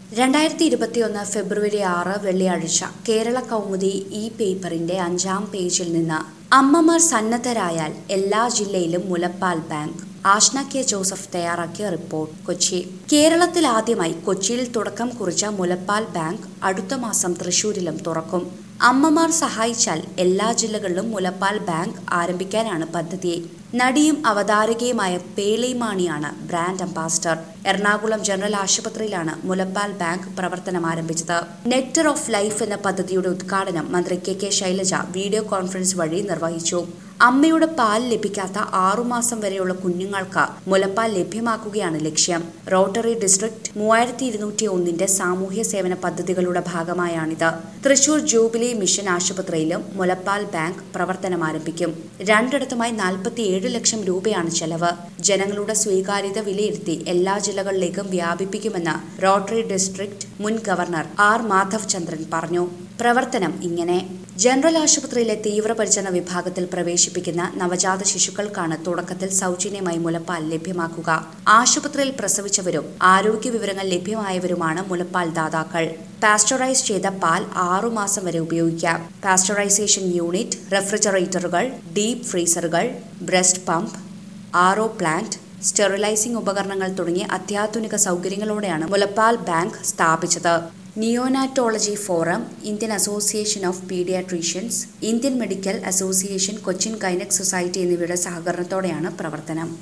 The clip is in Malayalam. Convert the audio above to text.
രണ്ടായിരത്തി ഇരുപത്തിയൊന്ന് ഫെബ്രുവരി ആറ് വെള്ളിയാഴ്ച കേരള കൗമുദി ഈ പേപ്പറിന്റെ അഞ്ചാം പേജിൽ നിന്ന് അമ്മമാർ സന്നദ്ധരായാൽ എല്ലാ ജില്ലയിലും മുലപ്പാൽ ബാങ്ക് ആഷ്ന കെ ജോസഫ് തയ്യാറാക്കിയ റിപ്പോർട്ട് കൊച്ചി കേരളത്തിൽ ആദ്യമായി കൊച്ചിയിൽ തുടക്കം കുറിച്ച മുലപ്പാൽ ബാങ്ക് അടുത്ത മാസം തൃശൂരിലും തുറക്കും അമ്മമാർ സഹായിച്ചാൽ എല്ലാ ജില്ലകളിലും മുലപ്പാൽ ബാങ്ക് ആരംഭിക്കാനാണ് പദ്ധതി നടിയും അവതാരകയുമായ പേളി മാണിയാണ് ബ്രാൻഡ് അംബാസഡർ എറണാകുളം ജനറൽ ആശുപത്രിയിലാണ് മുലപ്പാൽ ബാങ്ക് പ്രവർത്തനം ആരംഭിച്ചത് നെക്ടർ ഓഫ് ലൈഫ് എന്ന പദ്ധതിയുടെ ഉദ്ഘാടനം മന്ത്രി K K Shailaja video conference വഴി നിർവഹിച്ചു അമ്മയുടെ പാൽ ലഭിക്കാത്ത ആറുമാസം വരെയുള്ള കുഞ്ഞുങ്ങൾക്ക് മുലപ്പാൽ ലഭ്യമാക്കുകയാണ് ലക്ഷ്യം റോട്ടറി ഡിസ്ട്രിക്ട് മൂവായിരത്തി ഇരുന്നൂറ്റി ഒന്നിന്റെ സാമൂഹ്യ സേവന പദ്ധതികളുടെ ഭാഗമായാണിത് തൃശൂർ ജൂബിലി മിഷൻ ആശുപത്രിയിലും മുലപ്പാൽ ബാങ്ക് പ്രവർത്തനം ആരംഭിക്കും രണ്ടിടത്തുമായി നാൽപ്പത്തിയേഴ് ലക്ഷം രൂപയാണ് ചെലവ് ജനങ്ങളുടെ സ്വീകാര്യത വിലയിരുത്തി എല്ലാ ജില്ലകളിലേക്കും വ്യാപിപ്പിക്കുമെന്ന് റോട്ടറി ഡിസ്ട്രിക്ട് മുൻ ഗവർണർ ആർ മാധവ് ചന്ദ്രൻ പറഞ്ഞു പ്രവർത്തനം ഇങ്ങനെ ജനറൽ ആശുപത്രിയിലെ തീവ്രപരിചരണ വിഭാഗത്തിൽ പ്രവേശിപ്പിക്കുന്ന നവജാത ശിശുക്കൾക്കാണ് തുടക്കത്തിൽ സൗജന്യമായി മുലപ്പാൽ ലഭ്യമാക്കുക ആശുപത്രിയിൽ പ്രസവിച്ചവരും ആരോഗ്യ വിവരങ്ങൾ ലഭ്യമായവരുമാണ് മുലപ്പാൽ ദാതാക്കൾ പാസ്ചറൈസ് ചെയ്ത പാൽ ആറുമാസം വരെ ഉപയോഗിക്കാം പാസ്ചറൈസേഷൻ യൂണിറ്റ് റെഫ്രിജറേറ്ററുകൾ ഡീപ് ഫ്രീസറുകൾ breast pump R O plant sterilising ഉപകരണങ്ങൾ തുടങ്ങിയ അത്യാധുനിക സൗകര്യങ്ങളോടെയാണ് മുലപ്പാൽ ബാങ്ക് സ്ഥാപിച്ചത് neonatology forum Indian association of paediatricians Indian medical association Cochin gynaec society എന്നിവയുടെ സഹകരണത്തോടെയാണ് പ്രവർത്തനം